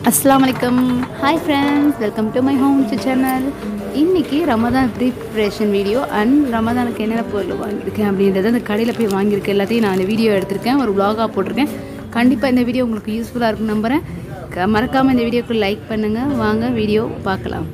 அஸ்ஸலாமு அலைக்கும் hi friends welcome to my home to channel இன்றைக்கி ரமதான் ப்ரிப்ரேஷன் வீடியோ அண்ட் ரமதானுக்கு என்னென்ன பொருள் வாங்கியிருக்கேன் அப்படின்றத அந்த கடையில் போய் வாங்கியிருக்கேன் எல்லாத்தையும் நான் அந்த வீடியோ எடுத்திருக்கேன் ஒரு vlog-ஆ போட்டிருக்கேன் கண்டிப்பாக இந்த வீடியோ உங்களுக்கு யூஸ்ஃபுல்லாக இருக்கும்னு நம்புகிறேன் க- மறக்காமல் இந்த வீடியோக்கு லைக் பண்ணுங்கள் வாங்க வீடியோ பார்க்கலாம்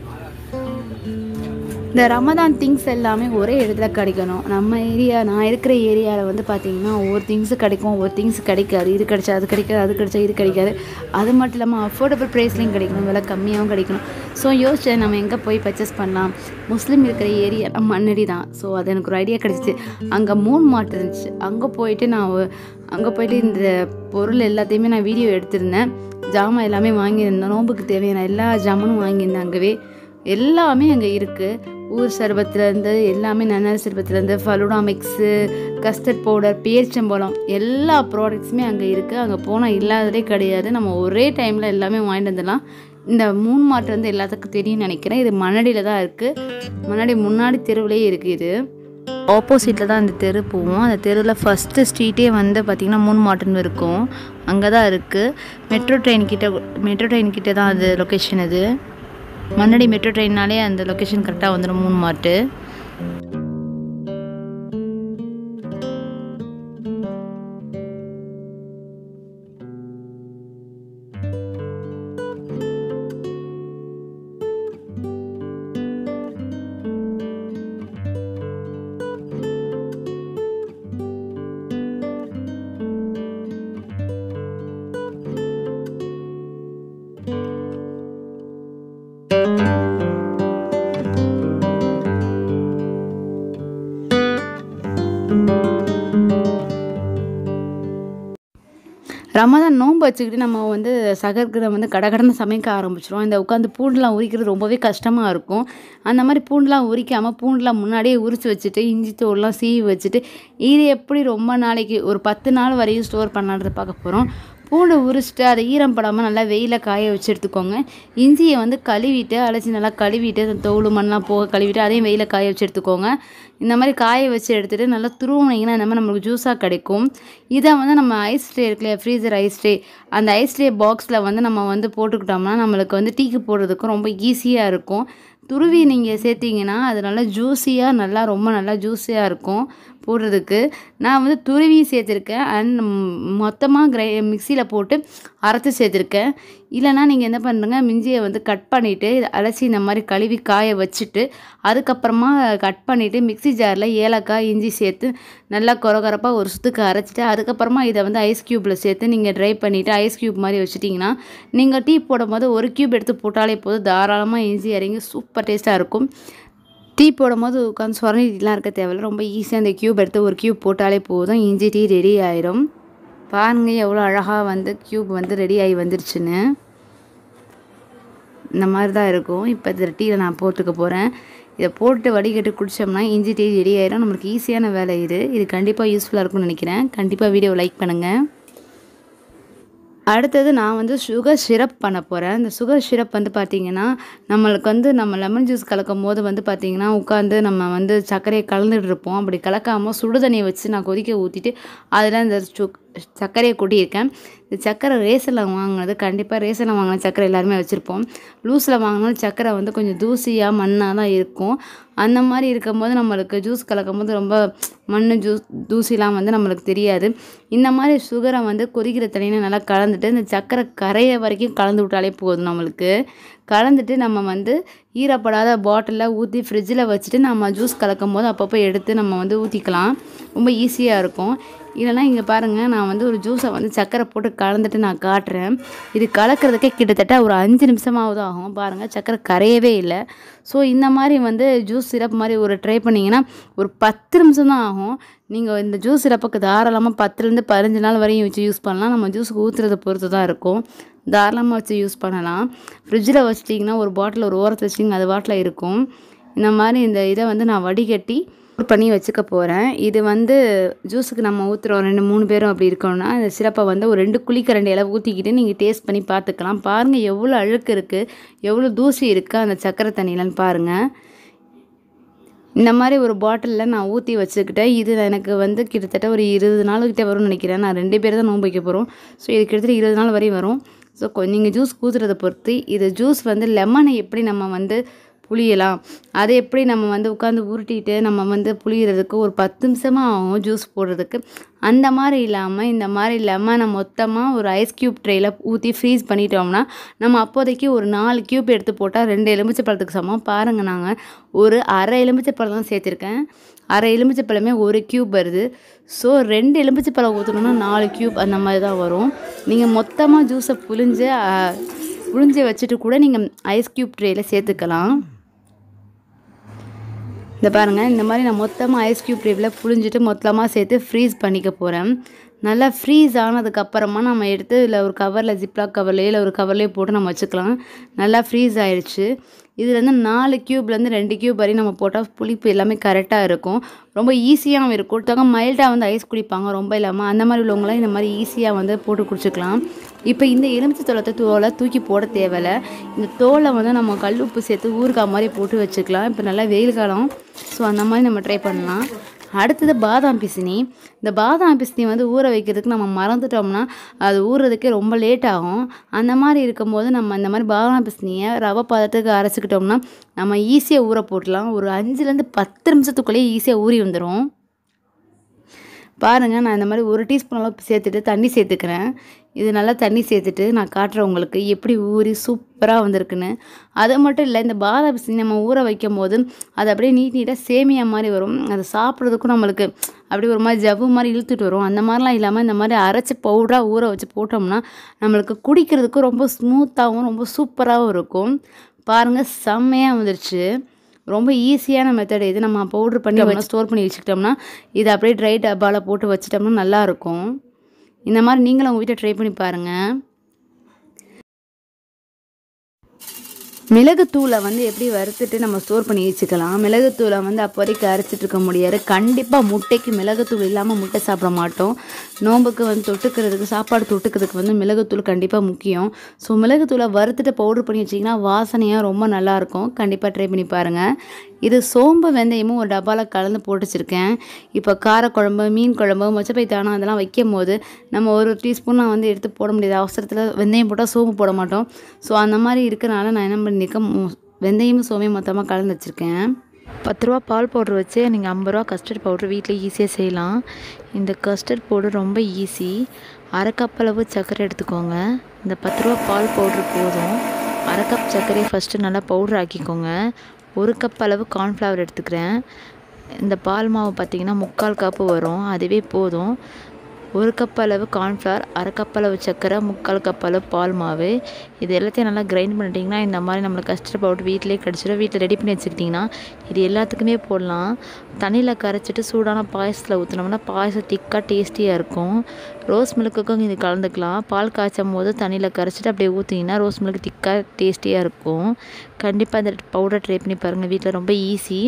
இந்த ரமதான் திங்ஸ் எல்லாமே ஒரே இடத்துல கிடைக்கணும் நம்ம ஏரியா நான் இருக்கிற ஏரியாவில் வந்து பார்த்தீங்கன்னா ஒவ்வொரு திங்ஸு கிடைக்கும் ஒவ்வொரு திங்ஸ் கிடைக்காது இது கிடைச்சா அது கிடைக்காது அது கிடைச்சா இது கிடைக்காது அது மட்டும் இல்லாமல் அஃபோர்டபுள் ப்ரைஸ்லையும் கிடைக்கணும் விலை கம்மியாகவும் கிடைக்கணும் ஸோ யோசிச்சேன் நம்ம எங்கே போய் பர்ச்சேஸ் பண்ணலாம் முஸ்லீம் இருக்கிற ஏரியா மண்ணடி தான் ஸோ அது எனக்கு ஒரு ஐடியா கிடச்சிச்சு அங்கே மூணு மாட்டு இருந்துச்சு அங்கே போயிட்டு நான் அங்கே போயிட்டு இந்த பொருள் எல்லாத்தையுமே நான் வீடியோ எடுத்திருந்தேன் ஜாமான் எல்லாமே வாங்கியிருந்தேன் நோம்புக்கு தேவையான எல்லா ஜாமானும் வாங்கியிருந்தேன் அங்கவே எல்லாமே அங்கே இருக்குது ஊர் சர்பத்துலேருந்து எல்லாமே நன்னாரி சர்பத்துலேருந்து ஃபலூடா மிக்ஸு கஸ்டர்ட் பவுடர் பேரிச்சம்பழம் எல்லா ப்ராடக்ட்ஸுமே அங்கே இருக்குது அங்கே போனால் இல்லாததே கிடையாது நம்ம ஒரே டைமில் எல்லாமே வாங்கிட்டு வந்துடலாம் இந்த மூணு மாட்டு வந்து எல்லாத்துக்கும் தெரியும்னு நினைக்கிறேன் இது மணடியில் தான் இருக்குது மணடி முன்னாடி தெருவுலேயே இருக்குது இது ஆப்போசிட்டில் தான் அந்த தெரு போவோம் அந்த தெருவில் ஃபஸ்ட்டு ஸ்ட்ரீட்டே வந்து பார்த்திங்கன்னா மூணு மாட்டுன்னு இருக்கும் அங்கே தான் இருக்குது மெட்ரோ ட்ரெயின் கிட்ட மெட்ரோ ட்ரெயின் கிட்ட தான் அது லொக்கேஷன் அது மண்ணடி மெட்ரோ ட்ரெயின்னாலே அந்த லொக்கேஷன் கரெக்டாக வந்துடும் மூணு மாட்டு ரமதான் நோன்பு வச்சுக்கிட்டு நம்ம வந்து சகர்கிற வந்து கடகடன்னு சமைக்க ஆரம்பிச்சிரும் இந்த உட்காந்து பூண்டுலாம் உரிக்கிறது ரொம்பவே கஷ்டமாக இருக்கும் அந்த மாதிரி பூண்டுலாம் உரிக்காமல் பூண்டுலாம் முன்னாடியே உரிச்சு வச்சுட்டு இஞ்சி தோல்லாம் சீவி வச்சுட்டு இது எப்படி ரொம்ப நாளைக்கு ஒரு பத்து நாள் வரையும் ஸ்டோர் பண்ணலான்றதை பார்க்க போகிறோம் பூண்டு உரிச்சிட்டு அதை ஈரம் படாமல் நல்லா வெயிலில் காய வச்சு எடுத்துக்கோங்க இஞ்சியை வந்து கழுவிட்டு அலசி நல்லா கழுவிட்டு அந்த தோல் மண்ணெலாம் போக கழுவிட்டு அதையும் வெயிலில் காய வச்சு எடுத்துக்கோங்க இந்த மாதிரி காய வச்சு எடுத்துகிட்டு நல்லா துருவுனீங்கன்னா இந்த மாதிரி நம்மளுக்கு ஜூஸாக கிடைக்கும் இதை வந்து நம்ம ஐஸ் ட்ரே இருக்குல்லையா ஃப்ரீசர் ஐஸ் ட்ரே அந்த ஐஸ் ட்ரே பாக்ஸில் வந்து நம்ம வந்து போட்டுக்கிட்டோம்னா நம்மளுக்கு வந்து டீக்கு போடுறதுக்கும் ரொம்ப ஈஸியாக இருக்கும் துருவி நீங்கள் சேர்த்திங்கன்னா அது நல்லா ஜூஸியாக நல்லா ரொம்ப நல்லா ஜூஸியாக இருக்கும் போடுறதுக்கு நான் வந்து துருவி சேர்த்துருக்கேன் அண்ட் மொத்தமாக கிரை மிக்சியில் போட்டு அரைச்சி சேர்த்துருக்கேன் இல்லைனா நீங்கள் என்ன பண்ணுறங்க மிஞ்சியை வந்து கட் பண்ணிவிட்டு அலசி இந்த மாதிரி கழுவி காய வச்சுட்டு அதுக்கப்புறமா கட் பண்ணிவிட்டு மிக்ஸி ஜாரில் ஏலக்காய் இஞ்சி சேர்த்து நல்லா கொரகொரப்பாக ஒரு சுத்துக்கு அரைச்சிட்டு அதுக்கப்புறமா இதை வந்து ஐஸ் க்யூப்பில் சேர்த்து நீங்கள் ட்ரை பண்ணிவிட்டு ஐஸ் க்யூப் மாதிரி வச்சுட்டிங்கன்னா நீங்கள் டீ போடும்போது ஒரு க்யூப் எடுத்து போட்டாலே போதும் தாராளமாக இஞ்சி இறங்கி சூப்பர் டேஸ்ட்டாக இருக்கும் டீ போடும்போது உட்காந்து சொரணிலாம் இருக்க தேவையில்ல ரொம்ப ஈஸியாக அந்த க்யூப் எடுத்து ஒரு க்யூப் போட்டாலே போதும் இஞ்சி டீ ரெடி ஆயிரும் பாருங்க எவ்வளோ அழகாக வந்து க்யூப் வந்து ரெடி ஆகி வந்துருச்சுன்னு இந்த மாதிரி தான் இருக்கும் இப்போ இந்த டீயில் நான் போட்டுக்க போகிறேன் இதை போட்டு வடிகட்டி குடித்தோம்னா இஞ்சி டீ ரெடி ஆயிரும் நம்மளுக்கு ஈஸியான வேலை இது இது கண்டிப்பாக யூஸ்ஃபுல்லாக இருக்கும்னு நினைக்கிறேன் கண்டிப்பாக வீடியோ லைக் பண்ணுங்கள் அடுத்தது நான் வந்து சுகர் சிரப் பண்ண போகிறேன் இந்த சுகர் சிரப் வந்து பார்த்திங்கன்னா நம்மளுக்கு வந்து நம்ம லெமன் ஜூஸ் கலக்கும் போது வந்து பார்த்திங்கன்னா உட்காந்து நம்ம வந்து சர்க்கரையை கலந்துட்டு இருப்போம் அப்படி கலக்காமல் சுடு தண்ணியை வச்சு நான் கொதிக்க ஊற்றிட்டு அதில் இந்த சு சர்க்கரையை கொட்டியிருக்கேன் இந்த சர்க்கரை ரேஸில் வாங்கினது கண்டிப்பாக ரேஸில் வாங்கின சர்க்கரை எல்லாருமே வச்சுருப்போம் லூஸில் வாங்கினாலும் சர்க்கரை வந்து கொஞ்சம் தூசியாக மண்ணாக தான் இருக்கும் அந்த மாதிரி இருக்கும்போது நம்மளுக்கு ஜூஸ் கலக்கும் போது ரொம்ப மண் ஜூஸ் தூசிலாம் வந்து நம்மளுக்கு தெரியாது இந்த மாதிரி சுகரை வந்து கொதிக்கிற தண்ணியில் நல்லா கலந்துட்டு இந்த சர்க்கரை கரைய வரைக்கும் கலந்து விட்டாலே போதும் நம்மளுக்கு கலந்துட்டு நம்ம வந்து ஈரப்படாத பாட்டிலில் ஊற்றி ஃப்ரிட்ஜில் வச்சுட்டு நம்ம ஜூஸ் கலக்கும் போது அப்பப்போ எடுத்து நம்ம வந்து ஊற்றிக்கலாம் ரொம்ப ஈஸியாக இருக்கும் இல்லைனா இங்கே பாருங்கள் நான் வந்து ஒரு ஜூஸை வந்து சர்க்கரை போட்டு கலந்துட்டு நான் காட்டுறேன் இது கலக்கிறதுக்கே கிட்டத்தட்ட ஒரு அஞ்சு நிமிஷமாவது ஆகும் பாருங்கள் சர்க்கரை கரையவே இல்லை ஸோ இந்த மாதிரி வந்து ஜூஸ் சிரப் மாதிரி ஒரு ட்ரை பண்ணிங்கன்னா ஒரு பத்து நிமிஷம் தான் ஆகும் நீங்கள் இந்த ஜூஸ் சிரப்புக்கு தாராளமாக பத்துலேருந்து பதினஞ்சு நாள் வரையும் வச்சு யூஸ் பண்ணலாம் நம்ம ஜூஸுக்கு ஊற்றுறத பொறுத்து தான் இருக்கும் தாராளமாக வச்சு யூஸ் பண்ணலாம் ஃப்ரிட்ஜில் வச்சிட்டிங்கன்னா ஒரு பாட்டில் ஒரு ஓரத்தில் வச்சிட்டிங்கன்னா அது பாட்டில் இருக்கும் இந்த மாதிரி இந்த இதை வந்து நான் வடிகட்டி பண்ணி வச்சுக்க போகிறேன் இது வந்து ஜூஸுக்கு நம்ம ஊற்றுறோம் ரெண்டு மூணு பேரும் அப்படி இருக்கோம்னா இந்த சிரப்பை வந்து ஒரு ரெண்டு குழிக்கரண்டி அளவு ஊற்றிக்கிட்டு நீங்கள் டேஸ்ட் பண்ணி பார்த்துக்கலாம் பாருங்கள் எவ்வளோ அழுக்கு இருக்குது எவ்வளோ தூசி இருக்குது அந்த சக்கரை தண்ணியிலன்னு பாருங்கள் இந்த மாதிரி ஒரு பாட்டிலில் நான் ஊற்றி வச்சுக்கிட்டேன் இது எனக்கு வந்து கிட்டத்தட்ட ஒரு இருபது நாள் கிட்ட வரும்னு நினைக்கிறேன் நான் ரெண்டு பேர் தான் நோன்பு வைக்க போகிறோம் ஸோ இது கிட்டத்தட்ட இருபது நாள் வரையும் வரும் ஸோ நீங்கள் ஜூஸ் ஊற்றுறதை பொறுத்து இது ஜூஸ் வந்து லெமனை எப்படி நம்ம வந்து புளியலாம் அதை எப்படி நம்ம வந்து உட்காந்து உருட்டிட்டு நம்ம வந்து புளியறதுக்கு ஒரு பத்து நிமிஷமாக ஆகும் ஜூஸ் போடுறதுக்கு அந்த மாதிரி இல்லாமல் இந்த மாதிரி லெமனை மொத்தமாக ஒரு ஐஸ் க்யூப் ட்ரேயில் ஊற்றி ஃப்ரீஸ் பண்ணிட்டோம்னா நம்ம அப்போதைக்கு ஒரு நாலு க்யூப் எடுத்து போட்டால் ரெண்டு எலுமிச்சை பழத்துக்கு சமம் பாருங்கள் நாங்கள் ஒரு அரை எலுமிச்சை பழம் தான் சேர்த்துருக்கேன் அரை எலுமிச்சை பழமே ஒரு க்யூப் வருது ஸோ ரெண்டு எலுமிச்சை பழம் ஊற்றணும்னா நாலு க்யூப் அந்த மாதிரி தான் வரும் நீங்கள் மொத்தமாக ஜூஸை புழிஞ்சு அஹ், புழிஞ்சு வச்சுட்டு கூட நீங்கள் ஐஸ் க்யூப் ட்ரேயில் சேர்த்துக்கலாம் இந்த பாருங்கள் இந்த மாதிரி நான் மொத்தமாக ஐஸ் க்யூப் ட்ரேவில் புழிஞ்சிட்டு மொத்தமாக சேர்த்து ஃப்ரீஸ் பண்ணிக்க போகிறேன் நல்லா ஃப்ரீஸ் ஆனதுக்கப்புறமா நம்ம எடுத்து இல்லை ஒரு கவரில் ஜிப்லாக் கவர்லேயோ இல்லை ஒரு கவர்லேயோ போட்டு நம்ம வச்சுக்கலாம் நல்லா ஃப்ரீஸ் ஆயிடுச்சு இதுலேருந்து நாலு க்யூப்லேருந்து ரெண்டு க்யூப் வரையும் நம்ம போட்டால் புளிப்பு எல்லாமே கரெக்டாக இருக்கும் ரொம்ப ஈஸியாகவும் இருக்கும் ஒருத்தவங்க மைல்டாக வந்து ஐஸ் குடிப்பாங்க ரொம்ப இல்லாமல் அந்த மாதிரி உள்ளவங்களாம் இந்த மாதிரி ஈஸியாக வந்து போட்டு குடிச்சுக்கலாம் இப்போ இந்த எலுமிச்சை தோலத்தை தோலை தூக்கி போட தேவையில்ல இந்த தோலை வந்து நம்ம கல் உப்பு சேர்த்து ஊறுகாய் மாதிரி போட்டு வச்சுக்கலாம் இப்போ நல்லா வெயில் காலம் ஸோ அந்த மாதிரி நம்ம ட்ரை பண்ணலாம் அடுத்தது பாதாம் பிசினி இந்த பாதாம் பிசினி வந்து ஊற வைக்கிறதுக்கு நம்ம மறந்துட்டோம்னா அது ஊறுறதுக்கே ரொம்ப லேட் ஆகும் அந்த மாதிரி இருக்கும்போது நம்ம இந்த மாதிரி பாதாம் பிசினியை ரவை பதத்துக்கு அரைச்சிக்கிட்டோம்னா நம்ம ஈஸியாக ஊற போட்டுடலாம் ஒரு அஞ்சுலேருந்து பத்து நிமிஷத்துக்குள்ளேயே ஈஸியாக ஊறி வந்துடும் பாருங்கள் நான் இந்த மாதிரி ஒரு டீஸ்பூன் அளவு சேர்த்துட்டு தண்ணி சேர்த்துக்கிறேன் இது நல்லா தண்ணி சேர்த்துட்டு நான் காட்டுறேன் உங்களுக்கு எப்படி ஊறி சூப்பராக வந்திருக்குன்னு அது மட்டும் இல்லை இந்த பாதாம் பிசினி நம்ம ஊற வைக்கும் போது அது அப்படியே நீட் நீட்டாக சேமியா மாதிரி வரும் அது சாப்பிட்றதுக்கும் நம்மளுக்கு அப்படியே ஒரு மாதிரி ஜவ்வு மாதிரி இழுத்துட்டு வரும் அந்த மாதிரிலாம் இல்லாமல் இந்த மாதிரி அரைச்சி பவுடராக ஊற வச்சு போட்டோம்னா நம்மளுக்கு குடிக்கிறதுக்கு ரொம்ப ஸ்மூத்தாகவும் ரொம்ப சூப்பராகவும் இருக்கும் பாருங்கள் செம்மையாக வந்துருச்சு ரொம்ப ஈஸியான மெத்தட் இது நம்ம பவுட்ரு பண்ணி வச்சு ஸ்டோர் பண்ணி வச்சுக்கிட்டோம்னா இது அப்படியே ட்ரை டப்பாவில் போட்டு வச்சிட்டோம்னா நல்லாயிருக்கும் இந்த மாதிரி நீங்களும் உங்கள் வீட்டில் ட்ரை பண்ணி பாருங்கள் மிளகுத்தூளை வந்து எப்படி வறுத்துட்டு நம்ம ஸ்டோர் பண்ணி வச்சுக்கலாம் மிளகுத்தூளை வந்து அப்போதைக்கு அரைச்சிட்டு இருக்க முடியாது கண்டிப்பாக முட்டைக்கு மிளகுத்தூள் இல்லாமல் முட்டை சாப்பிட மாட்டோம் நோம்புக்கு வந்து தொட்டுக்கிறதுக்கு சாப்பாடு தொட்டுக்கிறதுக்கு வந்து மிளகுத்தூள் கண்டிப்பாக முக்கியம் ஸோ மிளகுத்தூளை வறுத்துட்டு பவுடர் பண்ணி வச்சிங்கன்னா வாசனையாக ரொம்ப நல்லாயிருக்கும் கண்டிப்பாக ட்ரை பண்ணி பாருங்கள் இது சோம்பு வெந்தயமும் ஒரு டப்பாவில் கலந்து போட்டு வச்சுருக்கேன் இப்போ காரக்குழம்பு மீன் குழம்பு மொச்சப்பைத்தானம் அதெல்லாம் வைக்கும் போது நம்ம ஒரு டீஸ்பூன் நான் வந்து எடுத்து போட முடியாது அவசரத்தில் வெந்தயம் போட்டால் சோம்பு போட மாட்டோம் ஸோ அந்த மாதிரி இருக்கனால நான் என்ன பண்ணியிருக்கேன் மு- வெந்தயமும் சோம்பையும் மொத்தமாக கலந்து வச்சுருக்கேன் பத்து ரூபா பால் பவுட்ரு வச்சு நீங்கள் ஐம்பது ரூபா கஸ்டர்ட் பவுட்ரு வீட்டில் ஈஸியாக செய்யலாம் இந்த கஸ்டர்ட் பவுடர் ரொம்ப ஈஸி அரை கப் அளவு சர்க்கரை எடுத்துக்கோங்க இந்த பத்து ரூபா பால் பவுட்ரு போதும் அரை கப் சர்க்கரையை ஃபஸ்ட்டு நல்லா பவுட்ரு ஆக்கிக்கோங்க ஒரு கப் அளவு கார்ன்ஃப்ளவர் எடுத்துக்கிறேன் இந்த பால் மாவு பார்த்திங்கன்னா முக்கால் கப்பு வரும் அதுவே போதும் ஒரு கப் அளவு கார்ன்ஃப்ளவர் அரை கப் அளவு சர்க்கரை முக்கால் கப் அளவு பால் மாவு இது எல்லாத்தையும் நல்லா கிரைண்ட் பண்ணிட்டிங்கன்னா இந்த மாதிரி நம்மளுக்கு கஸ்டர்ட் பவுடர் வீட்டிலே கிடச்சிடும் வீட்டில் ரெடி பண்ணி வச்சுக்கிட்டிங்கன்னா இது எல்லாத்துக்குமே போடலாம் தண்ணியில் கரைச்சிட்டு சூடான பாயசத்தில் ஊற்றினோம்னா பாயசம் திக்காக டேஸ்டியாக இருக்கும் ரோஸ் மில்க்குக்கும் இது கலந்துக்கலாம் பால் காய்ச்சும் போது தண்ணியில் கரைச்சிட்டு அப்படியே ஊற்றிங்கன்னா ரோஸ் மில்க் திக்காக டேஸ்டியாக இருக்கும் கண்டிப்பாக இந்த பவுடர் ட்ரை பண்ணி பாருங்கள் வீட்டில் ரொம்ப ஈஸி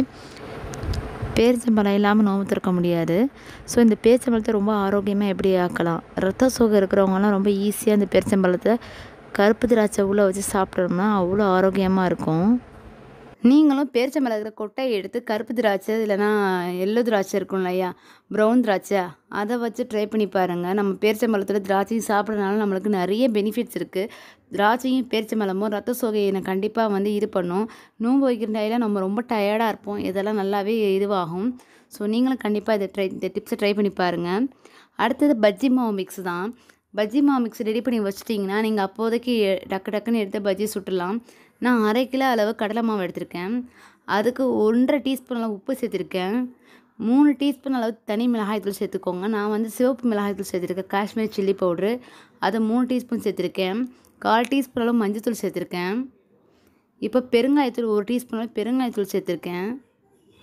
பேரிச்சம்பழம் இல்லாமல் நோம்பு திறக்க முடியாது ஸோ இந்த பேரிச்சம்பழத்தை ரொம்ப ஆரோக்கியமாக எப்படி ஆக்கலாம் ரத்த சோகை இருக்கிறவங்கலாம் ரொம்ப ஈஸியாக இந்த பேரிச்சம்பழத்தை கருப்பு திராட்சை உள்ளே வச்சு சாப்பிட்டோம்னா அவ்வளோ ஆரோக்கியமாக இருக்கும் நீங்களும் பேரிச்சம்பழம் இருக்கிற கொட்டையை எடுத்து கருப்பு திராட்சை இல்லைன்னா எல்லோ திராட்சை இருக்கும் இல்லையா ப்ரௌன் திராட்சை அதை வச்சு ட்ரை பண்ணி பாருங்கள் நம்ம பேரிச்சம்பழத்தில் திராட்சையும் சாப்பிட்றதுனால நம்மளுக்கு நிறைய பெனிஃபிட்ஸ் இருக்குது திராட்சையும் பேரிச்சம்பழமும் ரத்த சோகையை கண்டிப்பாக வந்து இது பண்ணும் நோன்பு வைக்கிற டைமில் நம்ம ரொம்ப டயர்டாக இருப்போம் இதெல்லாம் நல்லாவே இதுவாகும் ஸோ நீங்களும் கண்டிப்பாக இதை ட்ரை இந்த டிப்ஸை ட்ரை பண்ணி பாருங்கள் அடுத்தது பஜ்ஜி மாவு மிக்ஸ் தான் பஜ்ஜி மாவு மிக்ஸ் ரெடி பண்ணி வச்சிட்டிங்கன்னா நீங்கள் அப்போதைக்கு டக்கு டக்குன்னு எடுத்து பஜ்ஜி சுட்டுடலாம் நான் அரை கிலோ அளவு கடலை மாவு எடுத்திருக்கேன் அதுக்கு ஒன்றரை டீஸ்பூன் அளவு உப்பு சேர்த்துருக்கேன் மூணு டீஸ்பூன் அளவு தனி மிளகாய்த்தூள் சேர்த்துக்கோங்க நான் வந்து சிவப்பு மிளகாய்த்தூள் சேர்த்துருக்கேன் காஷ்மீர் சில்லி பவுட்ரு அதை மூணு டீஸ்பூன் சேர்த்துருக்கேன் கால் டீஸ்பூன் அளவு மஞ்சத்தூள் சேர்த்துருக்கேன் இப்போ பெருங்காயத்தூள் ஒரு டீஸ்பூன் அளவு பெருங்காயத்தூள் சேர்த்துருக்கேன்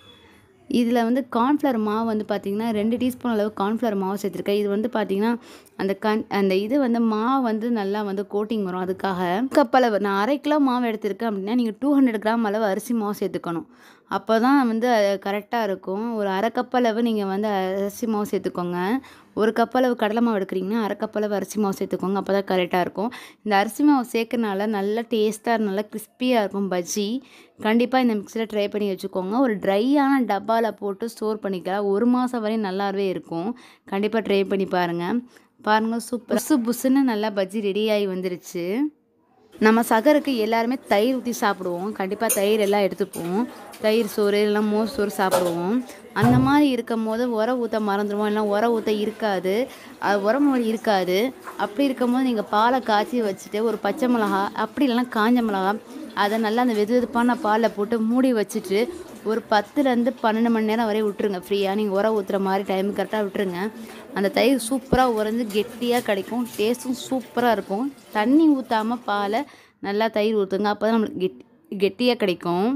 இதில் வந்து கார்ன்ஃப்ளவர் மாவு வந்து பார்த்திங்கன்னா ரெண்டு டீஸ்பூன் அளவு கார்ன்ஃப்ளவர் மாவு சேர்த்துருக்கேன் இது வந்து பார்த்திங்கன்னா அந்த கண் அந்த இது வந்து மாவு வந்து நல்லா வந்து கோட்டிங் வரும் அதுக்காக கப்பளவு நான் அரை கிலோ மாவு எடுத்திருக்கேன் அப்படின்னா நீங்கள் டூ ஹண்ட்ரட் கிராம் அளவு அரிசி மாவு சேர்த்துக்கணும் அப்போ தான் வந்து கரெக்டாக இருக்கும் ஒரு அரை கப் அளவு நீங்கள் வந்து அரிசி மாவு சேர்த்துக்கோங்க ஒரு கப் அளவு கடலை மாவு எடுக்கிறீங்கன்னா அரை கப் அளவு அரிசி மாவு சேர்த்துக்கோங்க அப்போ தான் கரெக்டாக இருக்கும் இந்த அரிசி மாவு சேர்க்கறனால நல்லா டேஸ்ட்டாக நல்லா கிறிஸ்பியாக இருக்கும் பஜ்ஜி கண்டிப்பாக இந்த மிக்ஸில் ட்ரை பண்ணி வச்சுக்கோங்க ஒரு ட்ரையான டப்பாவில் போட்டு ஸ்டோர் பண்ணிக்கலாம் ஒரு மாதம் வரையும் நல்லாவே இருக்கும் கண்டிப்பாக ட்ரை பண்ணி பாருங்கள் பாருங்கள் சூப்பர் புசு புசுன்னு நல்லா பஜ்ஜி ரெடி ஆகி வந்துருச்சு நம்ம சகருக்கு எல்லாருமே தயிர் ஊற்றி சாப்பிடுவோம் கண்டிப்பாக தயிர் எல்லாம் எடுத்துப்போம் தயிர் சோறு இல்லைனா மோர் சோறு சாப்பிடுவோம் அந்த மாதிரி இருக்கும் போது உர ஊற்ற மறந்துடுவோம் இல்லை உர ஊற்ற இருக்காது அது உரம் இருக்காது அப்படி இருக்கும்போது நீங்கள் பாலை காய்ச்சி வச்சுட்டு ஒரு பச்சை மிளகா அப்படி இல்லைனா காஞ்ச மிளகா அதை நல்லா அந்த வெது வெதுப்பான பாலில் போட்டு மூடி வச்சுட்டு ஒரு பத்துலேருந்து பன்னெண்டு மணி நேரம் வரை விட்டுருங்க ஃப்ரீயாக நீங்கள் உரம் ஊற்றுற மாதிரி டைம் கரெக்டாக விட்டுருங்க அந்த தயிர் சூப்பராக உறைஞ்சி கெட்டியாக கிடைக்கும் டேஸ்ட்டும் சூப்பராக இருக்கும் தண்ணி ஊற்றாமல் பாலை நல்லா தயிர் ஊற்றுங்க அப்போ தான் நம்மளுக்கு கெட் கெட்டியாக கிடைக்கும்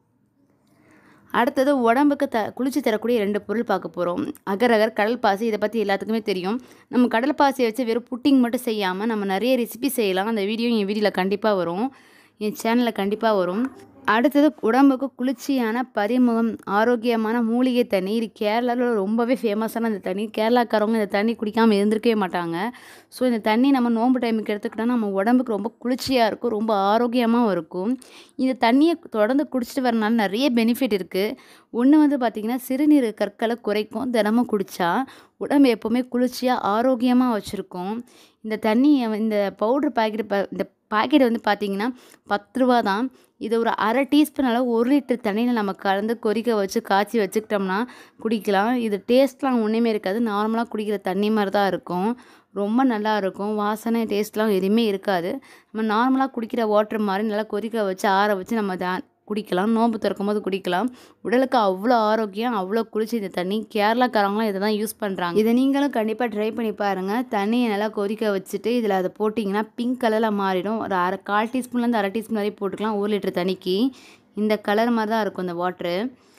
அடுத்தது உடம்புக்கு த குளிச்சு தரக்கூடிய ரெண்டு பொருள் பார்க்க போகிறோம் அகர் அகர் கடல் பாசி இதை பற்றி எல்லாத்துக்குமே தெரியும் நம்ம கடல் பாசியை வச்சு வெறும் புட்டிங் மட்டும் செய்யாமல் நம்ம நிறைய ரெசிபி செய்யலாம் அந்த வீடியோ என் வீடியோவில் கண்டிப்பாக வரும் என் சேனலில் கண்டிப்பாக வரும் அடுத்தது உடம்புக்கு குளிர்ச்சியான பரிமுகம் ஆரோக்கியமான மூலிகை தண்ணி இது கேரளாவில் ரொம்பவே ஃபேமஸான இந்த தண்ணி கேரளாக்காரவங்க இந்த தண்ணி குடிக்காமல் இருந்திருக்கவே மாட்டாங்க ஸோ இந்த தண்ணி நம்ம நோன்பு டைமுக்கு எடுத்துக்கிட்டோம்னா நம்ம உடம்புக்கு ரொம்ப குளிர்ச்சியாக இருக்கும் ரொம்ப ஆரோக்கியமாகவும் இருக்கும் இந்த தண்ணியை தொடர்ந்து குடிச்சிட்டு வரனால நிறைய பெனிஃபிட் இருக்குது ஒன்று வந்து பார்த்திங்கன்னா சிறுநீர் கற்களை குறைக்கும் தினமும் குடித்தா உடம்பு எப்போவுமே குளிர்ச்சியாக ஆரோக்கியமாக வச்சுருக்கும் இந்த தண்ணியை இந்த பவுட்ரு பாக்கெட் ப இந்த பாக்கெட் வந்து பார்த்திங்கன்னா பத்து ரூபா தான் இது ஒரு அரை டீஸ்பூன் அளவு ஒரு லிட்டர் தண்ணியில் நம்ம கலந்து கொதிக்க வச்சு காய்ச்சி வச்சுக்கிட்டோம்னா குடிக்கலாம் இது டேஸ்ட்லாம் ஒன்றுமே இருக்காது நார்மலாக குடிக்கிற தண்ணி மாதிரி தான் இருக்கும் ரொம்ப நல்லா இருக்கும் வாசனை டேஸ்ட்லாம் எதுவுமே இருக்காது நம்ம நார்மலாக குடிக்கிற வாட்டர் மாதிரி நல்லா கொதிக்க வச்சு ஆற வச்சு நம்ம தா குடிக்கலாம் நோம்பு திறக்கும் போது குடிக்கலாம் உடலுக்கு அவ்வளோ ஆரோக்கியம் அவ்வளோ குளிர்ச்சி இந்த தண்ணி கேரளாக்காரங்களும் இதை தான் யூஸ் பண்ணுறாங்க இதை நீங்களும் கண்டிப்பாக ட்ரை பண்ணி பாருங்கள் தண்ணியை நல்லா கொதிக்க வச்சுட்டு இதில் அதை போட்டிங்கன்னா பிங்க் கலரில் மாறிடும் ஒரு அரை கால் டீஸ்பூன்லேருந்து அரை டீஸ்பூன் வரையும் போட்டுக்கலாம் ஒரு லிட்டர் தண்ணிக்கு இந்த கலர் மாதிரி தான் இருக்கும் இந்த வாட்ரு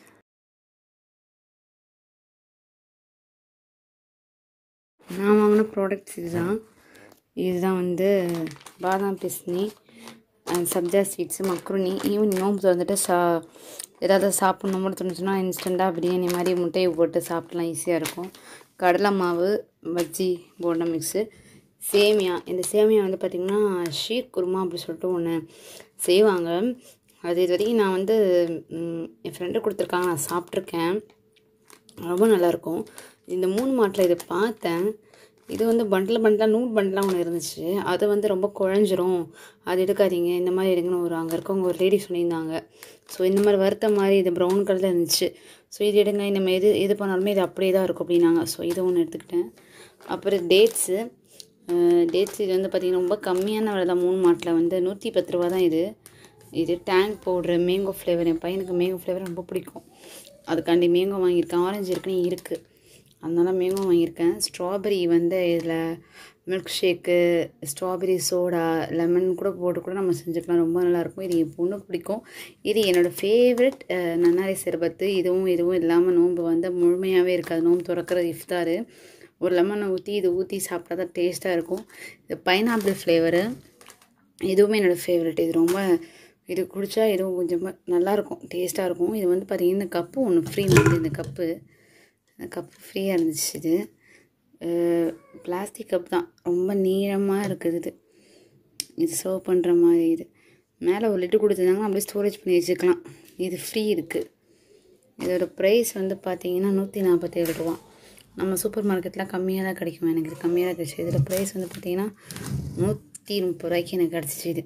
நான் வாங்கின ப்ராடக்ட்ஸ் இதுதான் இதுதான் வந்து பாதாம் பிஸ்னி சப்ஜா ஸ்வீட்ஸு மக்ருனி ஈவினிங் நோம்பு வந்துட்டு சா ஏதாவது சாப்பிட்ணும் கூட தோணுச்சுன்னா இன்ஸ்டண்ட்டாக பிரியாணி மாதிரி முட்டையை போட்டு சாப்பிட்லாம் ஈஸியாக இருக்கும் கடலை மாவு பஜ்ஜி போண்டா மிக்ஸு சேமியா இந்த சேமியா வந்து பார்த்திங்கன்னா ஷீர் குருமா அப்படி சொல்லிட்டு ஒன்று செய்வாங்க அது இது வரைக்கும் நான் வந்து ம், என் ஃப்ரெண்டு கொடுத்துருக்காங்க நான் சாப்பிட்ருக்கேன் ரொம்ப நல்லாயிருக்கும் இந்த மூணு மாட்டில் இதை பார்த்தேன் இது வந்து பண்டில் பண்டலாக நூல் பண்டலாக ஒன்று இருந்துச்சு அது வந்து ரொம்ப குழஞ்சிரும் அது எடுக்காதீங்க இந்த மாதிரி எடுங்கன்னு ஒரு அங்கே இருக்கவங்க ஒரு லேடி சொல்லியிருந்தாங்க ஸோ இந்த மாதிரி வறுத்த மாதிரி இது ப்ரௌன் கலரில் இருந்துச்சு ஸோ இது எடுங்க இந்த மாதிரி எது எது பண்ணாலுமே இது அப்படியே தான் இருக்கும் அப்படின்னாங்க ஸோ இது ஒன்று எடுத்துக்கிட்டேன் அப்புறம் டேட்ஸு டேட்ஸ் இது வந்து பார்த்திங்கன்னா ரொம்ப கம்மியான விலை தான் மூணு மாட்டில் வந்து நூற்றி பத்து ரூபா தான் இது இது டேங்க் பவுட்ரு மேங்கோ ஃப்ளேவர் என் பையனுக்கு மேங்கோ ஃப்ளேவர் ரொம்ப பிடிக்கும் அதுக்காண்டி மேங்கோ வாங்கியிருக்கேன் ஆரஞ்சு இருக்குன்னு இருக்குது அதனால மேங்கோ வாங்கியிருக்கேன் ஸ்ட்ராபெரி வந்து இதில் milk shake strawberry soda lemon கூட போட்டு கூட நம்ம செஞ்சுக்கலாம் ரொம்ப நல்லாயிருக்கும் இது என் பொண்ணுக்கு பிடிக்கும் இது என்னோடய ஃபேவரட் நன்னாரி சர்பத்து இதுவும் இதுவும் இல்லாமல் நோன்பு வந்து முழுமையாகவே இருக்காது நோன்பு திறக்கிறது இஃப்தாரு ஒரு லெமனை ஊற்றி இது ஊற்றி சாப்பிட்டா தான் டேஸ்ட்டாக இருக்கும் இது பைனாப்பிள் ஃப்ளேவரு இதுவுமே என்னோடய ஃபேவரட் இது ரொம்ப இது குடித்தா இதுவும் கொஞ்சமாக நல்லாயிருக்கும் டேஸ்ட்டாக இருக்கும் இது வந்து பார்த்திங்கன்னா இந்த கப்பு ஒன்று ஃப்ரீ வந்து இந்த கப்பு இந்த கப்பு ஃப்ரீயாக இருந்துச்சு இது பிளாஸ்டிக் கப் தான் ரொம்ப நீளமாக இருக்குது இது இது சர்வ் பண்ணுற மாதிரி இது மேலே ஒரு லிட்டு கொடுத்துருந்தாங்கன்னா அப்படியே ஸ்டோரேஜ் பண்ணி வச்சுக்கலாம் இது ஃப்ரீ இருக்குது இதோட ப்ரைஸ் வந்து பார்த்தீங்கன்னா நூற்றி நாற்பத்தேழு ரூபா நம்ம சூப்பர் மார்க்கெட்டில் கம்மியாக தான் கிடைக்கும் எனக்கு இது கம்மியாக தான் கிடச்சி இதோட ப்ரைஸ் வந்து பார்த்தீங்கன்னா நூற்றி முப்பது ரூபாய்க்கு எனக்கு கிடச்சிச்சு இது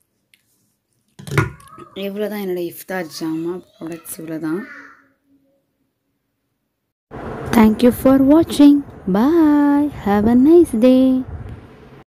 இவ்வளோ தான் என்னோடய இஃப்தார் ஜாமா ப்ராடக்ட்ஸ் இவ்வளோ தான் Thank you for watching. Bye. Have a nice day.